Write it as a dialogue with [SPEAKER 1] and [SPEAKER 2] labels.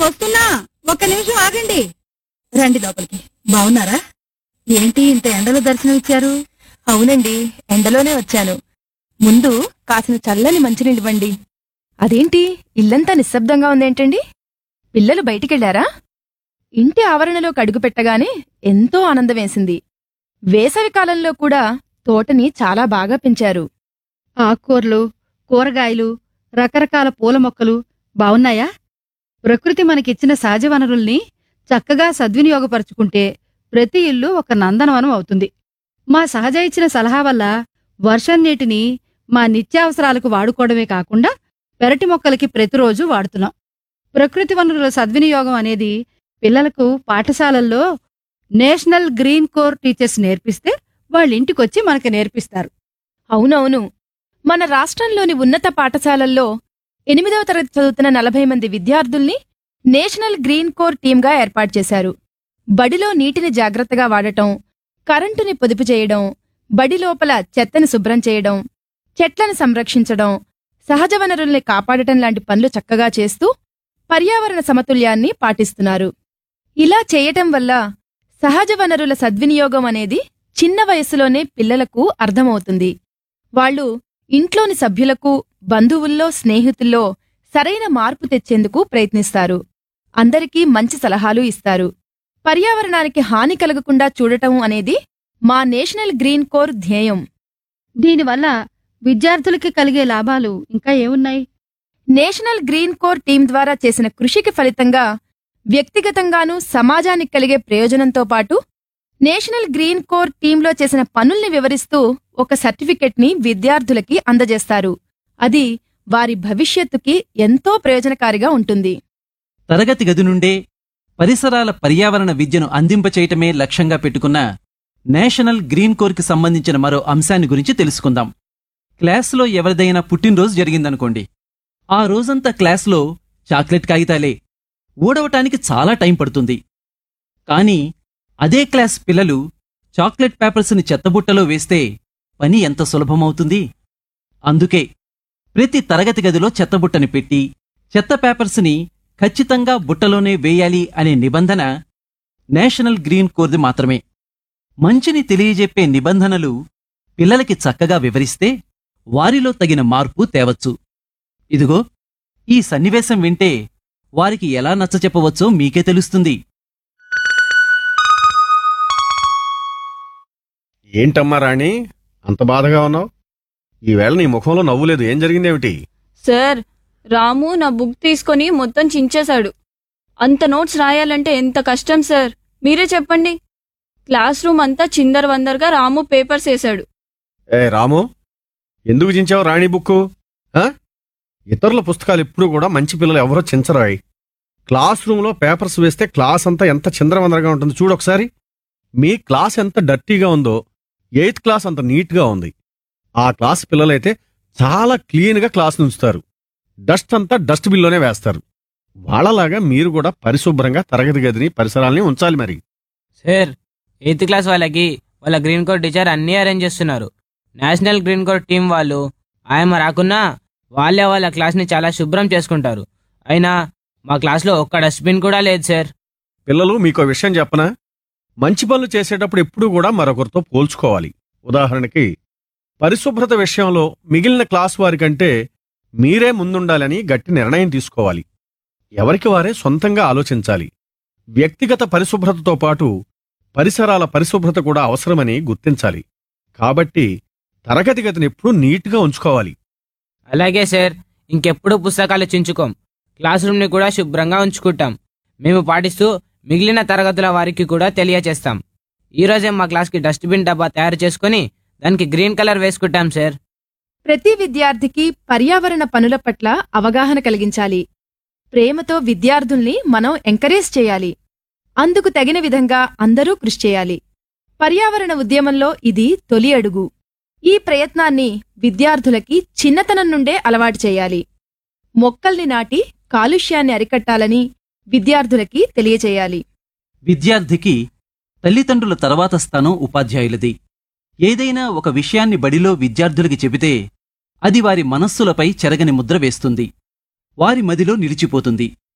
[SPEAKER 1] వస్తున్నా ఒక్క నిమిషం ఆగండి రండి లోపలికి బాగున్నారా ఏంటి ఇంత ఎండలో దర్శనం ఇచ్చారు
[SPEAKER 2] అవునండి ఎండలోనే వచ్చాను ముందు కాసిన చల్లని మంచినీళ్ళివ్వండి అదేంటి ఇల్లంతా నిశ్శబ్దంగా ఉందేంటండి పిల్లలు బయటికెళ్లారా ఇంటి ఆవరణలోకి అడుగుపెట్టగానే ఎంతో ఆనందం వేసింది వేసవి కాలంలో కూడా తోటని చాలా బాగా పెంచారు
[SPEAKER 3] ఆకుకూరలు కూరగాయలు రకరకాల పూల మొక్కలు బావున్నాయా ప్రకృతి మనకిచ్చిన సహజ వనరుల్ని చక్కగా సద్వినియోగపరుచుకుంటే ప్రతి ఇల్లు ఒక నందనవనం అవుతుంది మా సహజ ఇచ్చిన సలహా వల్ల వర్షం నీటిని మా నిత్యావసరాలకు వాడుకోవడమే కాకుండా పెరటి మొక్కలకి ప్రతిరోజు వాడుతున్నాం ప్రకృతి వనరుల సద్వినియోగం అనేది పిల్లలకు పాఠశాలల్లో నేషనల్ గ్రీన్ కోర్ టీచర్స్ నేర్పిస్తే వాళ్ళింటికొచ్చి మనకి నేర్పిస్తారు
[SPEAKER 2] అవునవును మన రాష్ట్రంలోని ఉన్నత పాఠశాలల్లో ఎనిమిదవ తరగతి చదువుతున్న నలభై మంది విద్యార్థుల్ని నేషనల్ గ్రీన్ కోర్ టీంగా ఏర్పాటు చేశారు బడిలో నీటిని జాగ్రత్తగా వాడటం కరెంటుని పొదుపు చేయడం బడి లోపల చెత్తని శుభ్రం చేయడం చెట్లను సంరక్షించడం సహజ వనరుల్ని కాపాడటం లాంటి పనులు చక్కగా చేస్తూ పర్యావరణ సమతుల్యాన్ని పాటిస్తున్నారు ఇలా చేయటం వల్ల సహజ వనరుల సద్వినియోగం అనేది చిన్న వయస్సులోనే పిల్లలకు అర్థమవుతుంది వాళ్ళు ఇంట్లోని సభ్యులకు బంధువుల్లో స్నేహితుల్లో సరైన మార్పు తెచ్చేందుకు ప్రయత్నిస్తారు అందరికీ మంచి సలహాలు ఇస్తారు పర్యావరణానికి హాని కలగకుండా చూడటం అనేది మా నేషనల్ గ్రీన్ కోర్ ధ్యేయం
[SPEAKER 3] దీనివల్ల విద్యార్థులకి కలిగే లాభాలు ఇంకా ఏమున్నాయి
[SPEAKER 2] నేషనల్ గ్రీన్ కోర్ టీం ద్వారా చేసిన కృషికి ఫలితంగా వ్యక్తిగతంగానూ సమాజానికి కలిగే ప్రయోజనంతో పాటు నేషనల్ గ్రీన్ కోర్ టీంలో చేసిన పనుల్ని వివరిస్తూ ఒక సర్టిఫికెట్ని విద్యార్థులకి అందజేస్తారు అది వారి భవిష్యత్తుకి ఎంతో ప్రయోజనకారిగా ఉంటుంది
[SPEAKER 4] తరగతి గది నుండే పరిసరాల పర్యావరణ విద్యను అందింపచేయటమే లక్ష్యంగా పెట్టుకున్న నేషనల్ గ్రీన్ కోర్కి సంబంధించిన మరో అంశాన్ని గురించి తెలుసుకుందాం క్లాసులో ఎవరిదైనా పుట్టినరోజు జరిగిందనుకోండి ఆ రోజంతా క్లాసులో చాక్లెట్ కాగితాలే ఊడవటానికి చాలా టైం పడుతుంది కానీ అదే క్లాస్ పిల్లలు చాక్లెట్ పేపర్స్ని చెత్తబుట్టలో వేస్తే పని ఎంత సులభమవుతుంది అందుకే ప్రతి తరగతి గదిలో చెత్తబుట్టని పెట్టి చెత్త పేపర్స్ని ఖచ్చితంగా బుట్టలోనే వేయాలి అనే నిబంధన నేషనల్ గ్రీన్ కోర్ది మాత్రమే మంచిని తెలియజెప్పే నిబంధనలు పిల్లలకి చక్కగా వివరిస్తే వారిలో తగిన మార్పు తేవచ్చు ఇదిగో ఈ సన్నివేశం వింటే వారికి ఎలా నచ్చచెప్పవచ్చో మీకే తెలుస్తుంది
[SPEAKER 5] ఏంటమ్మా రాణి అంత బాధగా ఉన్నావు ఈవేళ నీ ముఖంలో నవ్వులేదు ఏం జరిగిందేమిటి
[SPEAKER 6] సార్ రాము నా బుక్ తీసుకొని మొత్తం చించేశాడు అంత నోట్స్ రాయాలంటే ఎంత కష్టం సార్ మీరే చెప్పండి క్లాస్ రూమ్ అంతా చిందర్ వందరగా రాము పేపర్స్ వేశాడు
[SPEAKER 5] ఏ రాము ఎందుకు చించావు రాణి బుక్కు ఆ? ఇతరుల పుస్తకాలు ఎప్పుడూ కూడా మంచి పిల్లలు ఎవరో చించరాయి క్లాస్ రూమ్లో పేపర్స్ వేస్తే క్లాస్ అంతా ఎంత చిందరవందరగా ఉంటుంది చూడు ఒకసారి మీ క్లాస్ ఎంత డర్టీగా ఉందో ఎయిత్ క్లాస్ అంత నీట్గా ఉంది ఆ క్లాస్ పిల్లలైతే చాలా క్లీన్గా క్లాస్ ఉంచుతారు డస్ట్ అంతా డస్ట్ బిల్లోనే వేస్తారు వాళ్ళలాగా మీరు కూడా పరిశుభ్రంగా తరగతి గదిని పరిసరాల్ని ఉంచాలి మరి
[SPEAKER 7] సార్ ఎయిత్ క్లాస్ వాళ్ళకి వాళ్ళ గ్రీన్ కోడ్ టీచర్ అన్నీ అరేంజ్ చేస్తున్నారు నేషనల్ గ్రీన్ కోడ్ టీం వాళ్ళు ఆయమ్మ రాకున్నా వాళ్ళే వాళ్ళ క్లాస్ని చాలా శుభ్రం చేసుకుంటారు అయినా మా క్లాస్లో ఒక్క డస్ట్బిన్ కూడా లేదు సార్
[SPEAKER 5] పిల్లలు మీకో విషయం చెప్పనా మంచి పనులు చేసేటప్పుడు ఎప్పుడూ కూడా మరొకరితో పోల్చుకోవాలి ఉదాహరణకి పరిశుభ్రత విషయంలో మిగిలిన క్లాస్ వారికంటే మీరే ముందుండాలని గట్టి నిర్ణయం తీసుకోవాలి ఎవరికి వారే సొంతంగా ఆలోచించాలి వ్యక్తిగత పరిశుభ్రతతో పాటు పరిసరాల పరిశుభ్రత కూడా అవసరమని గుర్తించాలి కాబట్టి తరగతి గదిని ఎప్పుడూ నీట్గా ఉంచుకోవాలి
[SPEAKER 7] అలాగే సార్ ఇంకెప్పుడు పుస్తకాలు చించుకోం క్లాస్ రూమ్ని కూడా శుభ్రంగా ఉంచుకుంటాం మేము పాటిస్తూ మిగిలిన తరగతుల వారికి కూడా తెలియచేస్తాం ఈరోజే మా క్లాస్కి డస్ట్బిన్ డబ్బా తయారు చేసుకొని దానికి గ్రీన్ కలర్ వేసుకుంటాం సార్
[SPEAKER 2] ప్రతి విద్యార్థికి పర్యావరణ పనుల పట్ల అవగాహన కలిగించాలి ప్రేమతో విద్యార్థుల్ని మనం ఎంకరేజ్ చేయాలి అందుకు తగిన విధంగా అందరూ కృషి చేయాలి పర్యావరణ ఉద్యమంలో ఇది తొలి అడుగు ఈ ప్రయత్నాన్ని విద్యార్థులకి చిన్నతనం నుండే అలవాటు చేయాలి మొక్కల్ని నాటి కాలుష్యాన్ని అరికట్టాలని విద్యార్థులకి తెలియచేయాలి
[SPEAKER 4] విద్యార్థికి తల్లిదండ్రుల తర్వాత స్థానం ఉపాధ్యాయులది ఏదైనా ఒక విషయాన్ని బడిలో విద్యార్థులకి చెబితే అది వారి మనస్సులపై చెరగని ముద్ర వేస్తుంది వారి మదిలో నిలిచిపోతుంది